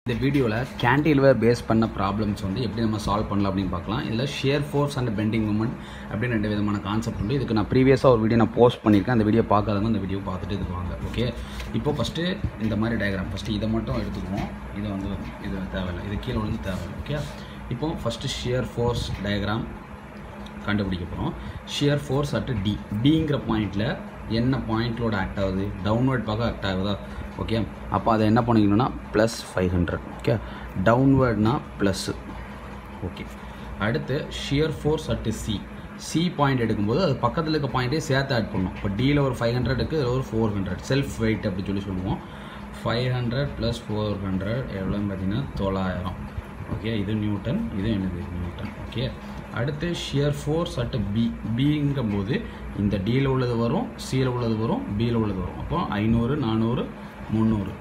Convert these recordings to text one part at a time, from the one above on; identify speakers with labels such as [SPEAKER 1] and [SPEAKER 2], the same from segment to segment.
[SPEAKER 1] இந்த வீடியோவில் cantilever base பண்ண ப்ராப்ளம்ஸ் வந்து எப்படி நம்ம சால்வ் பண்ணலாம் அப்படின்னு பார்க்கலாம் இதில் shear force and bending moment அப்படின்னு ரெண்டு விதமான கான்செப்ட் உண்டு இதுக்கு நான் ப்ரீவியஸாக ஒரு வீடியோ நான் போஸ்ட் பண்ணியிருக்கேன் அந்த வீடியோ பார்க்காதவங்க அந்த வீடியோ பார்த்துட்டு இது வாங்க ஓகே இப்போ ஃபஸ்ட்டு இந்த மாதிரி டயக்ராம் ஃபஸ்ட்டு இதை மட்டும் எடுத்துக்குவோம் இதை வந்து இது தேவையில்லை இது கீழே விழுந்து தேவையில்லை ஓகே இப்போ ஃபஸ்ட்டு ஷியர் ஃபோர்ஸ் டயக்ராம் கண்டுபிடிக்க போகிறோம் ஷியர் ஃபோர்ஸ் அட் டி டிங்கிற பாயிண்டில் என்ன பாயிண்ட்லோட ஆக்ட் ஆகுது டவுன்வர்ட் பக்கம் ஆக்ட் ஆகுதா ஓகே அப்போ அதை என்ன பண்ணிக்கணும்னா ப்ளஸ் ஃபைவ் ஹண்ட்ரட் ஓகே டவுன்வர்ட்னா ப்ளஸ்ஸு ஓகே அடுத்து shear force at C C point எடுக்கும்போது அது பக்கத்தில் இருக்க பாயிண்ட்டே சேர்த்து ஆட் பண்ணணும் இப்போ டியில் ஒரு ஃபைவ் ஹண்ட்ரட் இருக்குது இதில் ஒரு ஃபோர் ஹண்ட்ரட் செல்ஃப் வெயிட் அப்படி சொல்லி சொல்லுவோம் five hundred plus four hundred எவ்வளோன்னு பார்த்தீங்கன்னா தொள்ளாயிரம் ஓகே இது நியூட்டன் இது என்னது நியூட்டன் ஓகே அடுத்து ஷியர் ஃபோர்ஸ் அட் பி பிங்கும் போது இந்த டியில் உள்ளது வரும் சியில் உள்ளது வரும் பியில் உள்ளது வரும் அப்போ ஐநூறு நானூறு முந்நூறு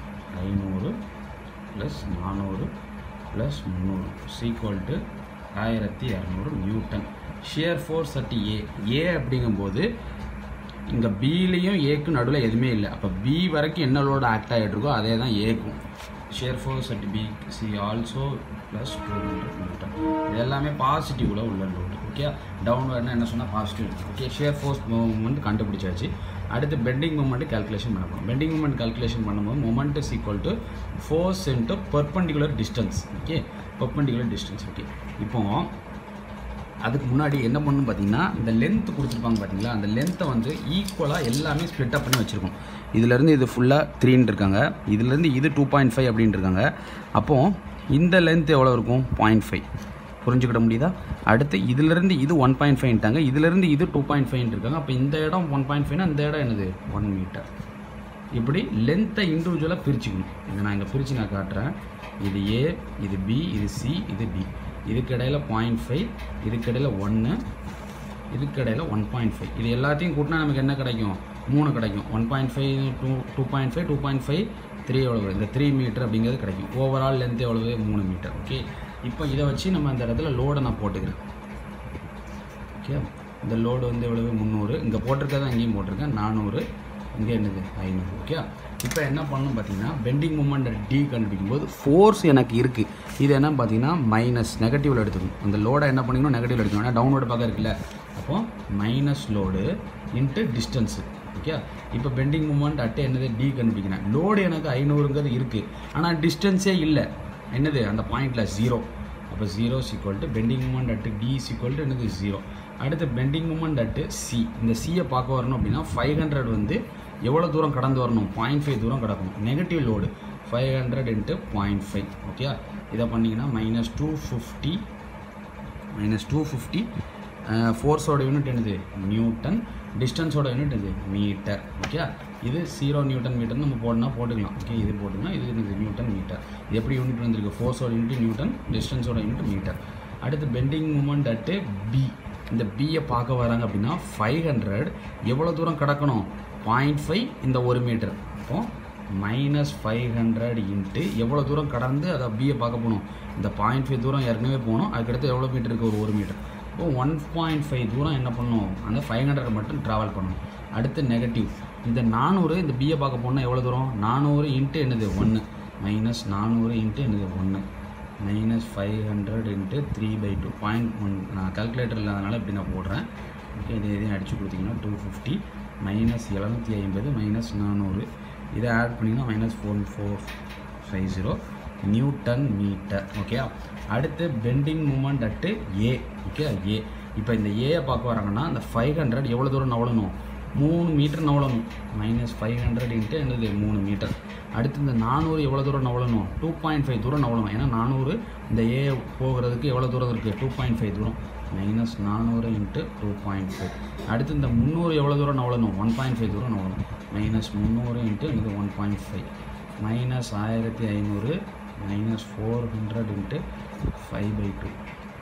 [SPEAKER 1] ஐநூறு ப்ளஸ் நானூறு ப்ளஸ் முந்நூறு சீக்வல் டு ஆயிரத்தி இரநூறு newton shear force at A A அப்படிங்கும்போது இங்கே பிலையும் ஏக்கும் நடுவில் எதுவுமே இல்லை அப்போ பி வரைக்கும் என்ன லோடு ஆக்ட் ஆகிட்டு இருக்கோ அதே தான் ஏக்கும் shear force at B C also plus two hundred newton இது எல்லாமே பாசிட்டிவில் உள்ள லோடு ஓகே டவுன்வர்ட்னா என்ன சொன்னால் positive okay shear force movement கண்டுபிடிச்சாச்சு அடுத்து பெண்டிங் மூமெண்ட் கால்குலேஷன் பண்ண போகிறோம் பெண்டிங் மூமெண்ட் கால்குலேஷன் பண்ணும்போது moment is equal to force into perpendicular distance okay perpendicular distance okay இப்போ அதுக்கு முன்னாடி என்ன பண்ணணும் பார்த்தீங்கன்னா இந்த லென்த் கொடுத்துருப்பாங்க பார்த்தீங்களா அந்த லென்த்தை வந்து ஈக்குவலாக எல்லாமே ஸ்ப்ளிட் அப் பண்ணி வச்சுருக்கோம் இதுலேருந்து இது ஃபுல்லாக த்ரீன்னு இருக்காங்க இதுலேருந்து இது டூ பாயிண்ட் ஃபைவ் அப்படின்ட்டு இருக்காங்க அப்போது இந்த லென்த் எவ்வளோ இருக்கும் பாயிண்ட் ஃபைவ் புரிஞ்சுக்கிட முடியுதா அடுத்து இதுலேருந்து இது ஒன் பாயிண்ட் ஃபைவ்ட்டாங்க இதுலேருந்து இது டூ பாயிண்ட் ஃபைவ் இருக்காங்க அப்போ இந்த இடம் ஒன் பாயிண்ட் ஃபைவ்னா இந்த இடம் என்னது ஒன் மீட்டர் இப்படி லென்த்தை இண்டிவிஜுவலாக பிரிச்சுக்கணும் இதை நான் இங்கே பிரித்து நான் காட்டுறேன் இது ஏ இது பி இது சி இது டி இதுக்கு இடையில பாயிண்ட் ஃபைவ் இதுக்கு இடையில ஒன்று இதுக்கு இடையில ஒன் பாயிண்ட் ஃபைவ் இது எல்லாத்தையும் கூட்டினா நமக்கு என்ன கிடைக்கும் மூணு கிடைக்கும் one point five two two point five two point five three எவ்வளவு இந்த த்ரீ மீட்டர் அப்படிங்கிறது கிடைக்கும் ஓவரால் லென்த் எவ்வளவு மூணு மீட்டர் ஓகே இப்போ இதை வச்சு நம்ம அந்த இடத்துல லோடை நான் போட்டுக்கிறேன் ஓகே இந்த லோடு வந்து எவ்வளவு முந்நூறு இங்கே போட்டிருக்கதான் இங்கேயும் போட்டிருக்கேன் நானூறு இங்கே என்னது ஐநூறு ஓகே இப்போ என்ன பண்ணணும் பார்த்தீங்கன்னா பெண்டிங் மூமெண்ட் டி கண்டுபிடிக்கும் போது ஃபோர்ஸ் எனக்கு இருக்குது இது என்ன பார்த்தீங்கன்னா மைனஸ் நெகட்டிவில் எடுத்துக்கணும் அந்த லோடை என்ன பண்ணிக்கணும் நெகட்டிவில் எடுக்கணும் ஏன்னா டவுன்லோடு பக்கம் இருக்குல்ல அப்போ minus load into distance okay இப்போ பெண்டிங் மூமெண்ட் அட்டை என்னது டி கண்டுபிடிக்கிறேன் லோடு எனக்கு ஐநூறுங்கிறது இருக்குது ஆனால் டிஸ்டன்ஸே இல்லை என்னது அந்த பாயிண்டில் ஜீரோ அப்போ zero equal to bending moment at D equal to என்னது ஜீரோ அடுத்து பெண்டிங் மூமெண்ட் அட்டு சி இந்த சியை பார்க்க வரணும் அப்படின்னா ஃபைவ் ஹண்ட்ரட் வந்து எவ்வளோ தூரம் கடந்து வரணும் பாயிண்ட் ஃபைவ் தூரம் கிடக்கணும் negative load five hundred into point five okay இதை பண்ணிங்கன்னா minus two fifty minus two fifty ஃபோர்ஸோட யூனிட் என்னது நியூட்டன் டிஸ்டன்ஸோட யூனிட் இது மீட்டர் ஓகே இது ஜீரோ நியூட்டன் மீட்டர் நம்ம போடனா போட்டுக்கலாம் ஓகே இது போட்டுக்கலாம் இது என்னது நியூட்டன் மீட்டர் இது எப்படி யூனிட் வந்திருக்கு ஃபோர்ஸோட யூனிட் நியூட்டன் டிஸ்டன்ஸோட யூனிட் மீட்டர் அடுத்து பெண்டிங் மூமெண்ட் அட்டு பி இந்த பியை பார்க்க வராங்க அப்படின்னா ஃபைவ் ஹண்ட்ரட் எவ்வளோ தூரம் கிடக்கணும் பாயிண்ட் ஃபைவ் இந்த ஒரு மீட்டர் அப்போ மைனஸ் ஃபைவ் ஹண்ட்ரட் இன்ட்டு எவ்வளோ தூரம் கடந்து அதை பியை பார்க்க போகணும் இந்த பாயிண்ட் ஃபைவ் தூரம் ஏற்கனவே போகணும் அதுக்கடுத்து எவ்வளோ மீட்டர் இருக்குது ஒரு ஒரு மீட்டர் இப்போ ஒன் பாயிண்ட் ஃபைவ் தூரம் என்ன பண்ணணும் அந்த ஃபைவ் ஹண்ட்ரட் மட்டும் ட்ராவல் பண்ணணும் அடுத்து நெகட்டிவ் இந்த நானூறு இந்த பிஏ பார்க்க போனால் எவ்வளோ தூரம் நானூறு இன்ட்டு என்னது ஒன்று மைனஸ் நானூறு இன்ட்டு என்னது ஒன்று minus five hundred into three by two point one நான் கால்குலேட்டர் இல்லாதனால இப்படி நான் போடுறேன் ஓகே இது எதையும் அடித்து கொடுத்தீங்கன்னா டூ ஃபிஃப்டி மைனஸ் எழுநூற்றி ஐம்பது மைனஸ் நானூறு இதை ஆட் பண்ணிங்கன்னா minus four four five zero newton metre okay அடுத்து bending moment at A okay A இப்போ இந்த ஏயை பார்க்க வராங்கன்னா இந்த ஃபைவ் ஹண்ட்ரட் எவ்வளோ தூரம் நவளணும் மூணு மீட்டர் நவளணும் மைனஸ் ஃபைவ் ஹண்ட்ரட் இன்ட்டு என்னது மூணு மீட்டர் அடுத்து இந்த நானூறு எவ்வளோ தூரம் நவளணும் டூ பாயிண்ட் ஃபைவ் தூரம் நவளணும் ஏன்னா நானூறு இந்த ஏ போகிறதுக்கு எவ்வளோ தூரம் இருக்குது டூ பாயிண்ட் ஃபைவ் தூரம் மைனஸ் நானூறு இன்ட்டு டூ பாயிண்ட் ஃபைவ் அடுத்து இந்த முந்நூறு எவ்வளோ தூரம் நவளணும் ஒன் பாயிண்ட் ஃபைவ் தூரம் நவளணும் மைனஸ் முந்நூறு இன்ட்டு இது ஒன் பாயிண்ட் ஃபைவ் மைனஸ் ஆயிரத்தி ஐநூறு minus four hundred into five by two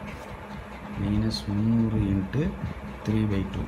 [SPEAKER 1] minus முந்நூறு into three by two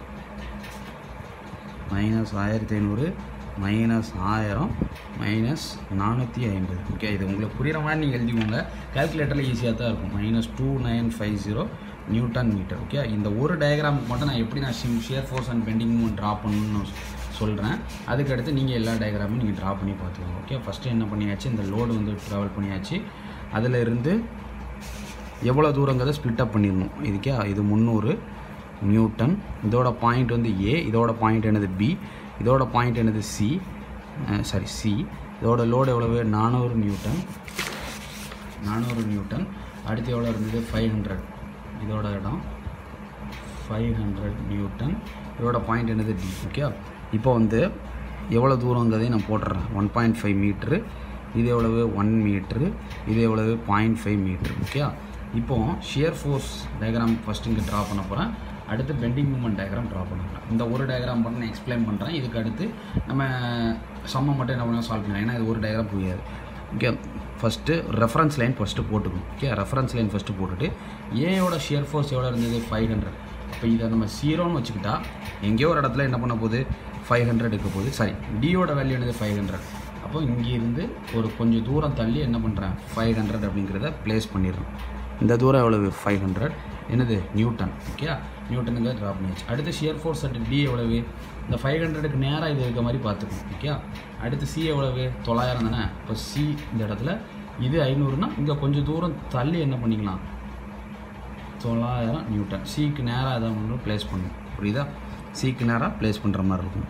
[SPEAKER 1] minus ஆயிரத்தி ஐநூறு மைனஸ் ஆயிரம் மைனஸ் நானூற்றி ஐம்பது ஓகே இது உங்களுக்கு புரிகிற மாதிரி நீங்கள் எழுதிக்கோங்க கால்குலேட்டரில் ஈஸியாக தான் இருக்கும் minus two nine five zero newton metre okay இந்த ஒரு டயக்ராமுக்கு மட்டும் நான் எப்படி நான் shear force and bending draw பண்ணணும்னு சொல்கிறேன் அதுக்கடுத்து நீங்கள் எல்லா டயக்ராமும் நீங்கள் ட்ரா பண்ணி பார்த்துக்கோங்க ஓகே ஃபஸ்ட்டு என்ன பண்ணியாச்சு இந்த லோடு வந்து ட்ராவல் பண்ணியாச்சு அதில் இருந்து எவ்வளோ தூரங்கிறத ஸ்ப்ளிட் அப் பண்ணிடணும் இதுக்கே இது முந்நூறு நியூட்டன் இதோட பாயிண்ட் வந்து ஏ இதோட பாயிண்ட் என்னது பி இதோட பாயிண்ட் என்னது சி சாரி சி இதோட லோடு எவ்வளவு நானூறு நியூட்டன் நானூறு நியூட்டன் அடுத்து எவ்வளோ இருந்தது ஃபைவ் ஹண்ட்ரட் இதோட இடம் ஃபைவ் ஹண்ட்ரட் நியூட்டன் இதோட பாயிண்ட் என்னது டி ஓகே இப்போ வந்து எவ்வளோ தூரங்கிறதையும் நான் போட்டுறேன் ஒன் பாயிண்ட் ஃபைவ் மீட்ரு இது எவ்வளவு ஒன் மீட்ரு இது எவ்வளவு பாயிண்ட் ஃபைவ் மீட்ரு ஓகே இப்போ ஷியர் ஃபோர்ஸ் டயக்ராம் ஃபஸ்ட்டு இங்கே ட்ரா பண்ண போகிறேன் அடுத்து பெண்டிங் மூமெண்ட் டயக்ராம் ட்ரா பண்ண போகிறேன் இந்த ஒரு டயக்ராம் மட்டும் நான் எக்ஸ்பிளைன் பண்ணுறேன் இதுக்கு அடுத்து நம்ம சம்ம மட்டும் என்ன பண்ணால் சால்வ் பண்ணலாம் ஏன்னா இது ஒரு டயக்ராம் புரியாது okay first reference line first போட்டுக்கணும் ஓகே ரெஃபரன்ஸ் லைன் ஃபஸ்ட்டு போட்டுட்டு ஏயோட ஷியர் ஃபோர்ஸ் எவ்வளோ இருந்தது ஃபைவ் ஹண்ட்ரட் இப்போ இதை நம்ம ஜீரோன்னு வச்சுக்கிட்டா எங்கேயோ ஒரு இடத்துல என்ன பண்ண போகுது ஃபைவ் ஹண்ட்ரட் இருக்க போகுது சாரி டியோட வேல்யூ என்னது ஃபைவ் ஹண்ட்ரட் அப்போ இங்கேருந்து ஒரு கொஞ்சம் தூரம் தள்ளி என்ன பண்ணுறேன் ஃபைவ் ஹண்ட்ரட் அப்படிங்கிறத ப்ளேஸ் பண்ணிடுறோம் இந்த தூரம் எவ்வளவு ஃபைவ் ஹண்ட்ரட் என்னது நியூட்டன் ஓகே நியூட்டனுங்க ட்ரா பண்ணியாச்சு அடுத்து ஷியர் ஃபோர்ஸ் அட் டி எவ்வளவு இந்த ஃபைவ் ஹண்ட்ரடுக்கு நேராக இது இருக்க மாதிரி பார்த்துக்கணும் ஓகே அடுத்து சி எவ்வளவு தொள்ளாயிரம் தானே இப்போ சி இந்த இடத்துல இது ஐநூறுனா இங்கே கொஞ்சம் தூரம் தள்ளி என்ன பண்ணிக்கலாம் தொள்ளாயிரம் நியூட்டன் சிக்கு நேராக எதாவது ஒன்று ப்ளேஸ் பண்ணணும் புரியுதா சிக்கு நேராக ப்ளேஸ் பண்ணுற மாதிரி இருக்கும்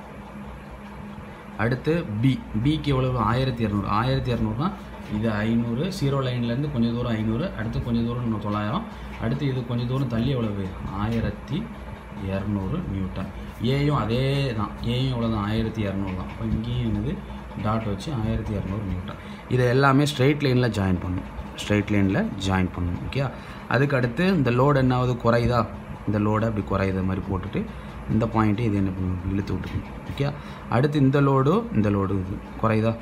[SPEAKER 1] அடுத்து பி பிக்கு எவ்வளவு ஆயிரத்தி இரநூறு ஆயிரத்தி இரநூறுனா இது ஐநூறு ஜீரோ லைன்லேருந்து கொஞ்சம் தூரம் ஐநூறு அடுத்து கொஞ்சம் தூரம் இன்னும் தொள்ளாயிரம் அடுத்து இது கொஞ்சம் தூரம் தள்ளி எவ்வளவு ஆயிரத்தி இரநூறு நியூட்டன் ஏயும் அதே தான் ஏயும் எவ்வளோ தான் ஆயிரத்தி இரநூறு தான் அப்போ இங்கேயும் என்னது டாட் வச்சு ஆயிரத்தி இரநூறு நியூட்டன் இதை எல்லாமே ஸ்ட்ரெயிட் லைனில் ஜாயின் பண்ணணும் ஸ்ட்ரெயிட் லைனில் ஜாயின் பண்ணணும் ஓகே அதுக்கு அடுத்து இந்த லோடு என்ன ஆகுது குறையுதா இந்த லோடை அப்படி குறையுத மாதிரி போட்டுட்டு இந்த பாயிண்ட்டு இது என்ன பண்ணணும் இழுத்து விட்டுக்கணும் ஓகே அடுத்து இந்த லோடு இந்த லோடு இது குறையுதா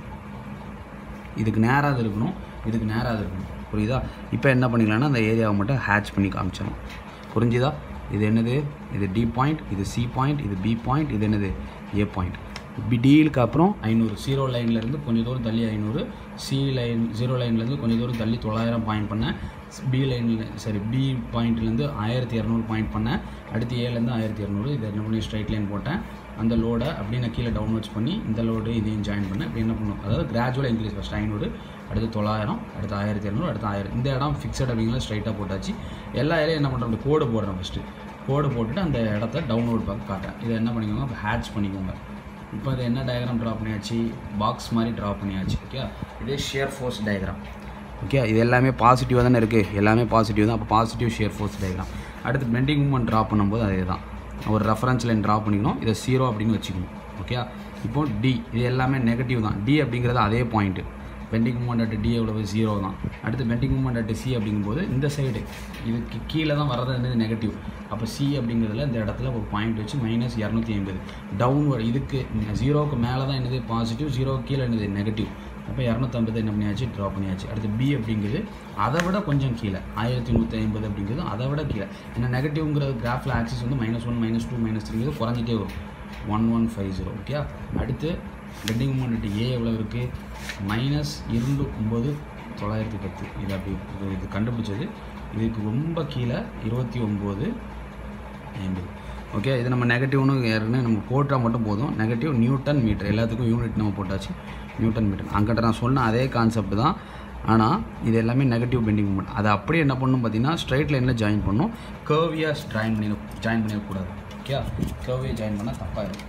[SPEAKER 1] இதுக்கு நேராக அது இருக்கணும் இதுக்கு நேராக அது இருக்கணும் புரியுதா இப்போ என்ன பண்ணிக்கலாம்னா அந்த ஏரியாவை மட்டும் ஹேட்ச் பண்ணி காமிச்சிடணும் புரிஞ்சுதா இது என்னது இது டி பாயிண்ட் இது சி பாயிண்ட் இது பி பாயிண்ட் இது என்னது ஏ பாயிண்ட் பி டிலுக்கு அப்புறம் ஐநூறு ஜீரோ லைன்லேருந்து கொஞ்சம் தூரம் தள்ளி ஐநூறு சி லைன் ஜீரோ லைன்லேருந்து கொஞ்சம் தூரம் தள்ளி தொள்ளாயிரம் பாயிண்ட் பண்ணேன் பி லைனில் சரி பி பாயிண்ட்லேருந்து ஆயிரத்தி இரநூறு பாயிண்ட் பண்ணேன் அடுத்து ஏலேருந்து ஆயிரத்தி இரநூறு இது என்ன பண்ணி ஸ்ட்ரைட் லைன் போட்டேன் அந்த லோடை அப்படியே நான் கீழே டவுன்லோட்ஸ் பண்ணி இந்த லோடு இதையும் ஜாயின் பண்ணேன் அப்படி என்ன பண்ணும் அதாவது கிராஜுவலாக இன்க்ரீஸ் ஃபஸ்ட் ஐநூறு அடுத்து தொள்ளாயிரம் அடுத்து ஆயிரத்தி இரநூறு அடுத்து ஆயிரம் இந்த இடம் ஃபிக்ஸட் அப்படிங்கிற ஸ்ட்ரைட்டாக போட்டாச்சு எல்லா ஏரியும் என்ன பண்ணுறோம் கோடு போடுறேன் ஃபஸ்ட்டு கோடு போட்டுட்டு அந்த இடத்த டவுன்லோட் பார்க்க காட்டுறேன் இதை என்ன பண்ணிக்கோங்க இப்போ ஹேட்ச் பண்ணிக்கோங்க இப்போ இது என்ன டயக்ராம் ட்ரா பண்ணியாச்சு பாக்ஸ் மாதிரி ட்ரா பண்ணியாச்சு ஓகே இதே ஷேர் ஃபோர்ஸ் டயக்ராம் ஓகே இது எல்லாமே பாசிட்டிவாக தானே இருக்குது எல்லாமே பாசிட்டிவ் தான் அப்போ பாசிட்டிவ் ஷேர் ஃபோர்ஸ் டயக்ராம் அடுத்து பெண்டிங் மூமெண்ட் ட்ரா பண்ணும்போது அதே தான் ஒரு ரெஃபரன்ஸ் லைன் ட்ரா பண்ணிக்கணும் இதை ஜீரோ அப்படின்னு வச்சுக்கணும் ஓகே இப்போ டி இது எல்லாமே நெகட்டிவ் தான் டி அப்படிங்கிறது அதே point bending moment at D எவ்வளவு ஜீரோ தான் அடுத்து பெண்டிங் மூமெண்ட் அட் சி அப்படிங்கும்போது இந்த சைடு இதுக்கு கீழே தான் வர்றது என்னது நெகட்டிவ் அப்போ சி அப்படிங்கிறதுல இந்த இடத்துல ஒரு பாயிண்ட் வச்சு மைனஸ் இரநூத்தி ஐம்பது டவுன் இதுக்கு ஜீரோவுக்கு மேலே தான் என்னது பாசிட்டிவ் ஜீரோவுக்கு கீழே என்னது நெகட்டிவ் அப்போ இரநூத்தம்பது என்ன பண்ணியாச்சு ட்ரா பண்ணியாச்சு அடுத்து பி அப்படிங்கிறது அதை விட கொஞ்சம் கீழே ஆயிரத்தி நூற்றி ஐம்பது அப்படிங்கிறது அதை விட கீழே ஏன்னா நெகட்டிவ்ங்கிற கிராஃபில் ஆக்சிஸ் வந்து minus one minus two minus த்ரீங்கிறது குறைஞ்சிட்டே வரும் one one five zero okay அடுத்து பெண்டிங் மூமெண்ட் ஏ எவ்வளோ இருக்குது மைனஸ் இரண்டு ஒம்பது தொள்ளாயிரத்தி பத்து இது அப்படி இது இது கண்டுபிடிச்சது இதுக்கு ரொம்ப கீழே இருபத்தி ஒம்பது ஐம்பது ஓகே இது நம்ம நெகட்டிவ்னு ஏற்கனவே நம்ம போட்டால் மட்டும் போதும் நெகட்டிவ் நியூட்டன் மீட்டர் எல்லாத்துக்கும் யூனிட் நம்ம போட்டாச்சு நியூட்டன் மீட்டர் அங்கிட்ட நான் சொன்ன அதே கான்செப்ட் தான் ஆனால் இது எல்லாமே நெகட்டிவ் பெண்டிங் மூமெண்ட் அதை அப்படியே என்ன பண்ணணும் பார்த்தீங்கன்னா ஸ்ட்ரைட் லைனில் ஜாயின் பண்ணணும் கர்வியாக ஜாயின் பண்ணி ஜாயின் பண்ணிடக்கூடாது ஓகே கர்வியை ஜாயின் பண்ணால் தப்பாயிடும்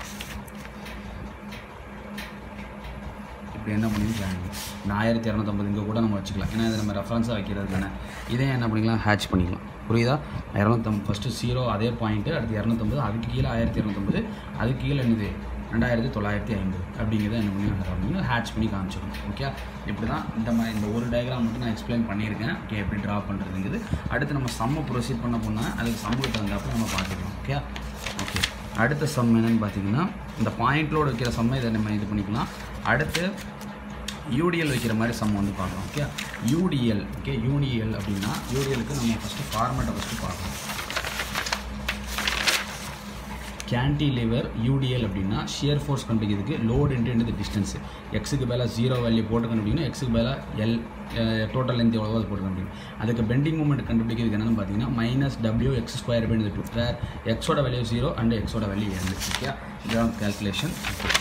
[SPEAKER 1] இப்படி என்ன பண்ணி ஜாயின் பண்ணணும் இந்த ஆயிரத்தி இரநூத்தம்பது இங்கே கூட நம்ம வச்சுக்கலாம் ஏன்னா இது நம்ம ரெஃபரன்ஸாக வைக்கிறது தானே இதே என்ன பண்ணிக்கலாம் ஹேட்ச் பண்ணிக்கலாம் புரியுதா இரநூத்தம்பது ஃபஸ்ட்டு ஜீரோ அதே பாயிண்ட்டு அடுத்து இரநூத்தம்பது அதுக்கு கீழே ஆயிரத்தி இரநூத்தம்பது அதுக்கு கீழே என்னது ரெண்டாயிரத்தி தொள்ளாயிரத்தி ஐம்பது அப்படிங்கிறத என்ன பண்ணி அந்த அப்படின்னு ஹேட்ச் பண்ணி காமிச்சிடும் ஓகே இப்படி தான் இந்த மாதிரி இந்த ஒரு டயக்ராம் மட்டும் நான் எக்ஸ்பிளைன் பண்ணியிருக்கேன் ஓகே எப்படி ட்ரா பண்ணுறதுங்கிறது அடுத்து நம்ம சம்ம ப்ரொசீட் பண்ண போனால் அதுக்கு சம்முக்கு தகுந்தாப்புல நம்ம பார்த்துக்கலாம் ஓகே ஓகே அடுத்த சம் என்னன்னு பார்த்தீங்கன்னா இந்த பாயிண்ட்லோடு வைக்கிற சம்மை இதை நம்ம இது பண்ணிக்கலாம் அடுத்து யூடிஎல் வைக்கிற மாதிரி சம் வந்து பார்க்கலாம் ஓகே யூடிஎல் ஓகே யூனிஎல் அப்படின்னா யூடிஎலுக்கு நம்ம ஃபஸ்ட்டு ஃபார்மேட்டை ஃபஸ்ட்டு பார்க்கலாம் கேன்டிலிவர் யூடிஎல் அப்படின்னா ஷியர் ஃபோர்ஸ் கண்டுபிடிக்கிறதுக்கு லோடு இன்ட்டு என்னது டிஸ்டன்ஸ் எக்ஸுக்கு பதிலாக ஜீரோ வேல்யூ போட்டு கண்டுபிடிக்கணும் எக்ஸுக்கு பதிலாக எல் டோட்டல் லென்த் எவ்வளவோ அது போட்டு கண்டுபிடிக்கணும் அதுக்கு பெண்டிங் மூமெண்ட் கண்டுபிடிக்கிறதுக்கு என்னென்னு பார்த்தீங்கன்னா minus W X square by two where எக்ஸோட வேல்யூ ஜீரோ அண்ட் எக்ஸோட வேல்யூ எல் ஓகே இதுதான் கேல்குலேஷன்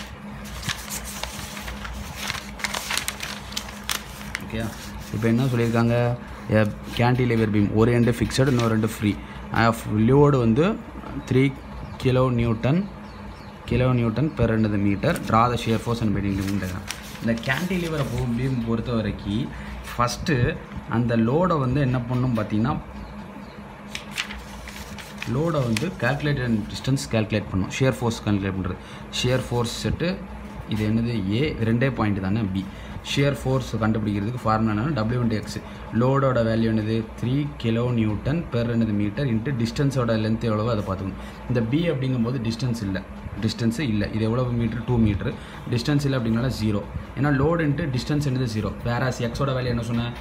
[SPEAKER 1] ஓகே இப்போ என்ன சொல்லியிருக்காங்க கேன்டிலிவர் பீம் ஒரு ரெண்டு ஃபிக்ஸடு இன்னொரு ரெண்டு ஃப்ரீ லோடு வந்து three kilo newton kilo newton per ரெண்டு metre draw the shear force and bending limit இந்த கேன்டிலிவரை பீம் பொறுத்த வரைக்கும் ஃபஸ்ட்டு அந்த லோடை வந்து என்ன பண்ணும் பார்த்தீங்கன்னா லோடை வந்து கால்குலேட்டட் டிஸ்டன்ஸ் கால்குலேட் பண்ணும் ஷியர் ஃபோர்ஸ் கால்குலேட் பண்ணுறது ஷியர் ஃபோர்ஸ் செட்டு இது என்னது ஏ ரெண்டே பாயிண்ட் தானே பி ஷியர் ஃபோர்ஸ் கண்டுபிடிக்கிறதுக்கு ஃபார்முலா என்னன்னா டபிள்யூ இன்ட்டு எக்ஸ் லோடோட வேல்யூ என்னது த்ரீ கிலோ நியூட்டன் பெர் என்னது மீட்டர் இன்ட்டு டிஸ்டன்ஸோட லென்த் எவ்வளவோ அதை பார்த்துக்கணும் இந்த பி அப்படிங்கும்போது டிஸ்டன்ஸ் இல்லை டிஸ்டன்ஸு இல்லை இது எவ்வளோ மீட்ரு டூ மீட்ரு டிஸ்டன்ஸ் இல்லை அப்படின்னால ஜீரோ ஏன்னா லோடு இன்ட்டு டிஸ்டன்ஸ் என்னது ஜீரோ வேறாஸ் எக்ஸோட வேல்யூ என்ன சொன்னேன்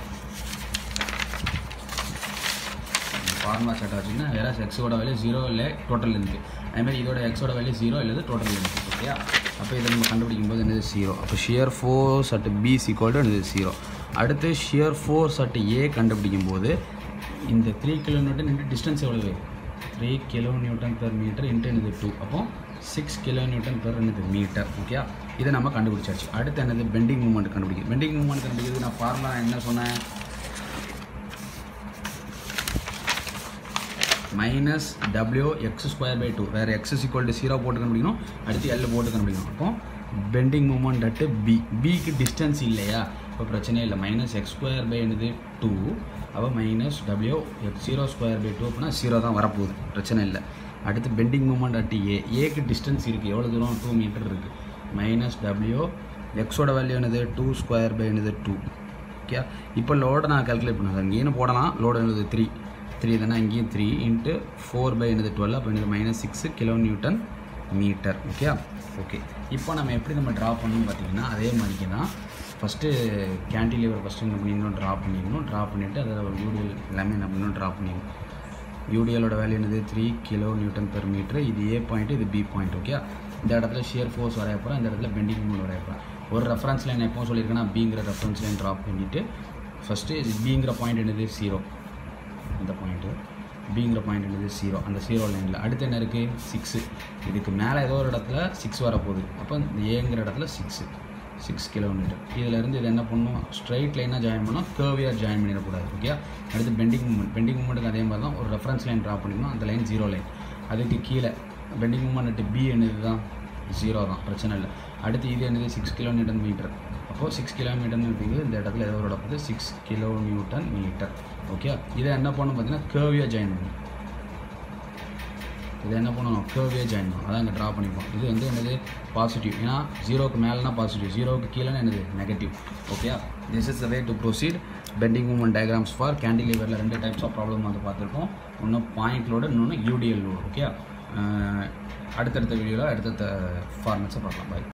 [SPEAKER 1] ஃபார்முலா செட் ஆச்சுன்னா வேற எக்ஸோட வேல்யூ ஜீரோ இல்லை டோட்டல் லென்த்து அதேமாதிரி இதோட எக்ஸோட வேல்யூ ஜீரோ இல்லை டோட்டல் லென்த் ஓகேயா அப்போ இதை நம்ம கண்டுபிடிக்கும் போது என்னது ஜீரோ அப்போ shear force at B equal to என்னது ஜீரோ அடுத்து ஷியர் ஃபோர்ஸ் அட் ஏ கண்டுபிடிக்கும் போது இந்த three kilo newton into distance எவ்வளவு three kilo newton per metre into என்னது டூ அப்போ சிக்ஸ் கிலோ நியூட்டன் பெர் என்னது மீட்டர் ஓகே இதை நம்ம கண்டுபிடிச்சாச்சு அடுத்து என்னது பெண்டிங் மூமெண்ட் கண்டுபிடிக்கும் பெண்டிங் மூமெண்ட் கண்டுபிடிக்கிறது நான் ஃபார்முலா என்ன சொன்னேன் minus W X square by two where X equal to zero போட்டு கண்டுபிடிக்கணும் அடுத்து எல் போட்டு கண்டுபிடிக்கணும் அப்போ பெண்டிங் மூமெண்ட் அட்டு பி பிக்கு டிஸ்டன்ஸ் இல்லையா இப்போ பிரச்சனையே இல்லை மைனஸ் எக்ஸ் ஸ்கொயர் பை என்னது டூ அப்போ minus W X zero square by two அப்படின்னா ஜீரோ தான் வரப்போகுது பிரச்சனை இல்லை அடுத்து பெண்டிங் மூமெண்ட் அட்டு ஏ ஏக்கு டிஸ்டன்ஸ் இருக்குது எவ்வளோ தூரம் டூ மீட்டர் இருக்குது மைனஸ் டபிள்யூ எக்ஸோட வேல்யூ என்னது டூ ஸ்கொயர் பை என்னது டூ ஓகே இப்போ லோடை நான் கால்குலேட் பண்ணேன் இங்கேயும் போடலாம் லோடு என்னது த்ரீ த்ரீ தானே இங்கேயும் த்ரீ இன்ட்டு ஃபோர் பை என்னது டுவெல் அப்போ என்னது minus six kilo newton metre okay okay இப்போ நம்ம எப்படி நம்ம ட்ரா பண்ணணும் பார்த்தீங்கன்னா அதே மாதிரிக்கு தான் ஃபஸ்ட்டு கேன்டிலிவர் ஃபஸ்ட்டு என்ன பண்ணிடணும் ட்ரா பண்ணிடணும் ட்ரா பண்ணிவிட்டு அதை ஒரு யூடிஎல் எல்லாமே என்ன பண்ணணும் ட்ரா பண்ணிடணும் யூடிஎலோட வேல்யூ என்னது three kilo newton per metre இது ஏ பாயிண்ட் இது பி பாயிண்ட் ஓகே இந்த இடத்துல ஷியர் ஃபோர்ஸ் வரைய போகிறோம் இந்த இடத்துல பெண்டிங் மூமெண்ட் வரைய போகிறோம் ஒரு ரெஃபரன்ஸ் லைன் எப்போ சொல்லியிருக்கேன்னா பிங்கிற ரெஃபரன்ஸ் லைன் ட்ராப் பண்ணிவிட்டு ஃபஸ்ட்டு பிங்கிற பாயிண்ட் என்னது ஜீரோ இந்த பாயிண்ட்டு பிங்கிற பாயிண்ட் என்னது ஜீரோ அந்த ஜீரோ லைனில் அடுத்து என்ன இருக்குது சிக்ஸு இதுக்கு மேலே ஏதோ ஒரு இடத்துல சிக்ஸ் வரப்போகுது அப்போ இந்த ஏங்கிற இடத்துல சிக்ஸு சிக்ஸ் கிலோமீட்டர் இதிலேருந்து இது என்ன பண்ணும் ஸ்ட்ரைட் லைனாக ஜாயின் பண்ணோம் கேர்வியாக ஜாயின் பண்ணிடக்கூடாது ஓகே அடுத்து பெண்டிங் மூமெண்ட் பெண்டிங் மூமெண்ட்டுக்கு அதே மாதிரி தான் ஒரு ரெஃபரன்ஸ் லைன் ட்ரா பண்ணிக்கணும் அந்த லைன் ஜீரோ லைன் அதுக்கு கீழே பெண்டிங் மூமெண்ட் பி என்னது தான் ஜீரோ தான் பிரச்சனை இல்லை அடுத்து இது என்னது சிக்ஸ் கிலோ நியூட்டன் மீட்டர் அப்போது சிக்ஸ் கிலோமீட்டர்னு இருக்குது இந்த இடத்துல ஏதோ ஒரு இடத்துல six kilo newton metre okay இதை என்ன பண்ணணும் பார்த்தீங்கன்னா கேர்வியாக ஜாயின் பண்ணணும் இதை என்ன பண்ணணும் கேர்வே ஜாயின் பண்ணணும் அதான் இங்கே ட்ரா பண்ணிப்போம் இது வந்து என்னது பாசிட்டிவ் ஏன்னா ஜீரோக்கு மேலேனா பாசிட்டிவ் ஜீரோக்கு கீழேனா என்னது negative okay this is the way to proceed bending moment diagrams for கேண்டிலிவரில் ரெண்டு டைப்ஸ் ஆஃப் ப்ராப்ளம் வந்து பார்த்துருக்கோம் ஒன்று பாயிண்ட் லோடு இன்னொன்று யூடிஎல் லோடு ஓகே அடுத்தடுத்த வீடியோவில் அடுத்தடுத்த ஃபார்மேட்ஸை பார்க்கலாம் பாய்